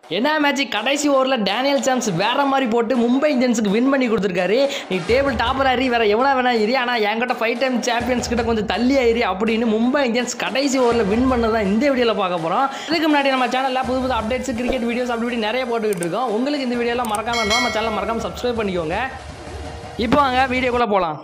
என்ன மேட்ச் கடைசி ஓவரில் டேனியல் சாம்ஸ் வேற மாதிரி போட்டு மும்பை இந்தியன்ஸுக்கு வின் பண்ணி கொடுத்துருக்காரு நீ டேபிள் டாப்பர் ஆறி வேற எவ்வளோ வேணா ஏறி ஆனால் என்கிட்ட ஃபைவ் டைம் சாம்பியன்ஸ் கிட்ட கொஞ்சம் தள்ளி ஆயிரி அப்படின்னு மும்பை இந்தியன்ஸ் கடைசி ஓவரில் வின் பண்ணதான் இந்த வீடியோவில் பார்க்க போகிறோம் இதுக்கு முன்னாடி நம்ம சேனலில் புது புது அப்டேட்ஸ் கிரிக்கெட் வீடியோஸ் அப்படி இப்படி நிறைய போட்டுக்கிட்டு இருக்கோம் உங்களுக்கு இந்த வீடியோலாம் மறக்காம இருந்தால் நம்ம சேனலை மறக்காம சப்ஸ்கிரைப் பண்ணிக்கோங்க இப்போ வாங்க வீடியோக்குள்ளே போகலாம்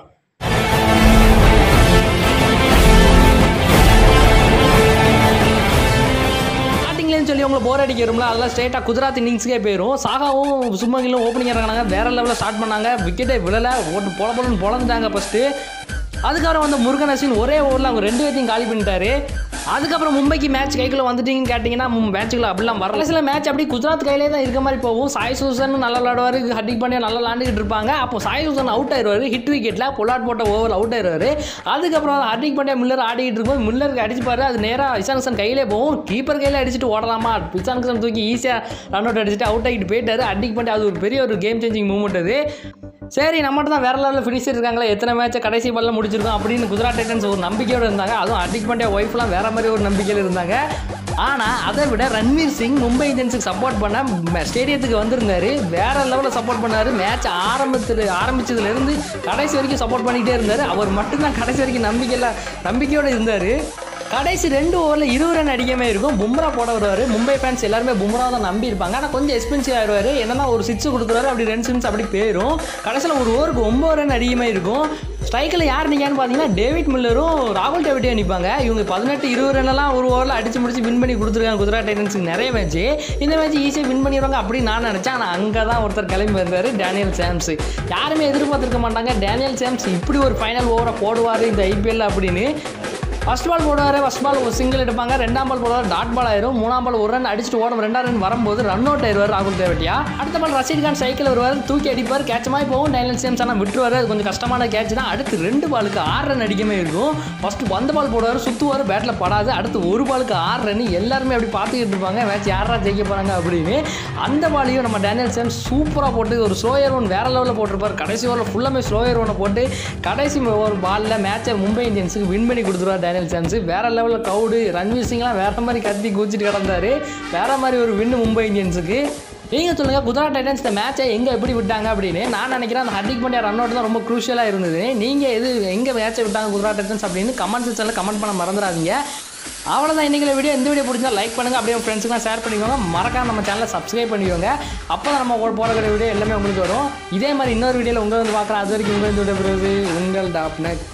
ஸ்டார்டிங்லேன்னு சொல்லி உங்களை போர் அடிக்க வரும்ல அதெல்லாம் ஸ்ட்ரைட்டாக குஜராத் இன்னிங்ஸ்க்கே போயிடும் சாகாவும் சும்மகிலும் ஓப்பனிங் இறங்கினாங்க வேற லெவலில் ஸ்டார்ட் பண்ணாங்க விக்கெட்டே விழலை ஓட்டு பொல பொலன்னு பொழந்தாங்க ஃபஸ்ட்டு அதுக்கப்புறம் வந்து முருகன் அஸ்வின் ஒரே ஓவரில் அவங்க ரெண்டு பேர்த்தையும் காலி பண்ணிட்டாரு அதுக்கப்புறம் மும்பைக்கு மேட்ச் கைக்குள்ள வந்துட்டீங்கன்னு கேட்டிங்கன்னா மேட்ச்சுக்குள்ள அப்படிலாம் வரல சில மேட்ச் அப்படி குஜராத் கையிலே தான் இருக்க மாதிரி போகும் சாய் சூசன் நல்லா விளாடுவார் ஹர்திக் பாண்டியா நல்லா விளாண்டுக்கிட்டு இருப்பாங்க அப்போ சாய் சூசன் அவுட் ஆயிடுவார் ஹிட் விக்கெட்டில் பொலாட் போட்ட ஓவர் அவுட் ஆயிடுவார் அதுக்கப்புறம் ஹர்திக் பாண்டியா மில்லர் ஆடிக்கிட்டு இருக்கும் மில்லருக்கு அடிச்சுப்பாரு அது நேராக இசான் கிஷன் கையிலே போகும் கீப்பர் கையில் அடிச்சுட்டு ஓடலாமா இசான் கிஷன் தூக்கி ஈஸியாக ரன் அவுட் அடிச்சுட்டு அவுட் ஆகிட்டு போயிட்டாரு ஹர்திக் பாண்டியா அது ஒரு பெரிய ஒரு கேம் சேஞ்சிங் மூமெண்ட் அது சரி நம்மகிட்ட தான் வேற லெவலில் ஃபினிஷர் இருக்காங்களே எத்தனை மேட்சை கடைசி பால்ல முடிச்சிருக்கோம் அப்படின்னு குஜராத் டைட்டன்ஸ் ஒரு நம்பிக்கையோடு இருந்தாங்க அதுவும் ஹர்திக் பாண்டியா ஒய்ஃப்லாம் வேற மாதிரி ஒரு நம்பிக்கையில் இருந்தாங்க ஆனால் அதை விட ரன்வீர் சிங் மும்பை இந்தியன்ஸுக்கு சப்போர்ட் பண்ண ஸ்டேடியத்துக்கு வந்திருந்தாரு வேற லெவலில் சப்போர்ட் பண்ணாரு மேட்ச் ஆரம்பத்தில் ஆரம்பிச்சதுலேருந்து கடைசி வரைக்கும் சப்போர்ட் பண்ணிக்கிட்டே இருந்தார் அவர் மட்டும்தான் கடைசி வரைக்கும் நம்பிக்கையில் நம்பிக்கையோடு இருந்தார் கடைசி ரெண்டு ஓவரில் இருபது ரன் அடிக்கமே இருக்கும் பும்ரா போட வருவார் மும்பை ஃபேன்ஸ் எல்லாருமே பும்ரா தான் நம்பி இருப்பாங்க ஆனால் கொஞ்சம் எக்ஸ்பென்சிவ் ஆயிடுவார் என்னன்னா ஒரு சிக்ஸ் கொடுக்குறாரு அப்படி ரெண்டு சிக்ஸ் அப்படி போயிடும் கடைசியில் ஒரு ஓவருக்கு ஒம்பது ரன் அதிகமாக இருக்கும் ஸ்ட்ரைக்கில் யார் நிற்கான்னு பார்த்தீங்கன்னா டேவிட் மில்லரும் ராகுல் டேவிட்டையும் நிற்பாங்க இவங்க பதினெட்டு இருபது ரன்லாம் ஒரு ஓவரில் அடிச்சு முடிச்சு வின் பண்ணி கொடுத்துருக்காங்க குஜராத் டைட்டன்ஸுக்கு நிறைய மேட்ச் இந்த மேட்ச் ஈஸியாக வின் பண்ணிடுவாங்க அப்படின்னு நான் நினச்சேன் ஆனால் அங்கே தான் ஒருத்தர் கிளம்பி வந்தார் டேனியல் சாம்ஸ் யாருமே எதிர்பார்த்துருக்க மாட்டாங்க டேனியல் சாம்ஸ் இப்படி ஒரு ஃபைனல் ஓவரை போடுவார் இந்த ஐபிஎல் அப்படின்னு ஃபர்ஸ்ட் பால் போடுவார் ஃபர்ஸ்ட் பால் ஒரு சிங்கிள் எடுப்பாங்க ரெண்டாம் பால் போடுவார் டாட் பால் ஆயிரும் மூணாம் பால் ஒரு ரன் அடிச்சுட்டு ஓடும் ரெண்டாம் ரன் வரும்போது ரன் அவுட் ஆயிடுவார் ராகுல் தேவட்டியா அடுத்த பால் ரஷீத் கான் சைக்கிள் வருவார் தூக்கி அடிப்பார் கேட்ச் மாதிரி போகும் டைலன் சேம்ஸ் ஆனால் விட்டுருவார் அது கொஞ்சம் கஷ்டமான கேட்ச் தான் அடுத்து ரெண்டு பாலுக்கு ஆறு ரன் அடிக்கமே இருக்கும் ஃபர்ஸ்ட் வந்த பால் போடுவார் சுற்றுவார் பேட்டில் படாது அடுத்து ஒரு பாலுக்கு ஆறு ரன் எல்லாருமே அப்படி பார்த்துக்கிட்டு இருப்பாங்க மேட்ச் யாரா ஜெயிக்க போகிறாங்க அப்படின்னு அந்த பாலையும் நம்ம டேனியல் சேம்ஸ் சூப்பராக போட்டு ஒரு ஸ்லோயர் ஒன் வேற லெவலில் போட்டிருப்பார் கடைசி ஓவரில் ஃபுல்லாமே ஸ்லோயர் ஒன்னை போட்டு கடைசி ஒரு பாலில் மேட்சை மும்பை இந்தியன்ஸுக்கு வின் பண்ணி கொடுத்துருவார் டேனியல் சாம்ஸ் வேற லெவலில் கவுடு ரன்வீர் சிங்லாம் வேற மாதிரி கத்தி குதிச்சுட்டு கிடந்தாரு வேற மாதிரி ஒரு வின்னு மும்பை இந்தியன்ஸுக்கு நீங்கள் சொல்லுங்கள் குஜராத் டைட்டன்ஸ் இந்த மேட்சை எங்கே எப்படி விட்டாங்க அப்படின்னு நான் நினைக்கிறேன் அந்த ஹர்திக் பாண்டியா ரன் அவுட் தான் ரொம்ப க்ரூஷியலாக இருந்தது நீங்கள் எது எங்கே மேட்சை விட்டாங்க குஜராத் டைட்டன்ஸ் அப்படின்னு கமெண்ட் செக்ஷனில் கமெண்ட் பண்ண மறந்துடாதீங்க அவ்வளோதான் இன்றைக்கி வீடியோ இந்த வீடியோ பிடிச்சா லைக் பண்ணுங்கள் அப்படியே உங்கள் ஃப்ரெண்ட்ஸுக்குலாம் ஷேர் பண்ணிக்கோங்க மறக்காம நம்ம சேனலை சப்ஸ்கிரைப் பண்ணிக்கோங்க அப்போ தான் நம்ம போடக்கூடிய வீடியோ எல்லாமே உங்களுக்கு வரும் இதே மாதிரி இன்னொரு வீடியோவில் உங்களை வந்து பார்க்குறேன் அது வரைக்கும் உங்கள் வந்து விடைபெறுவது உங்கள் டாப்னட்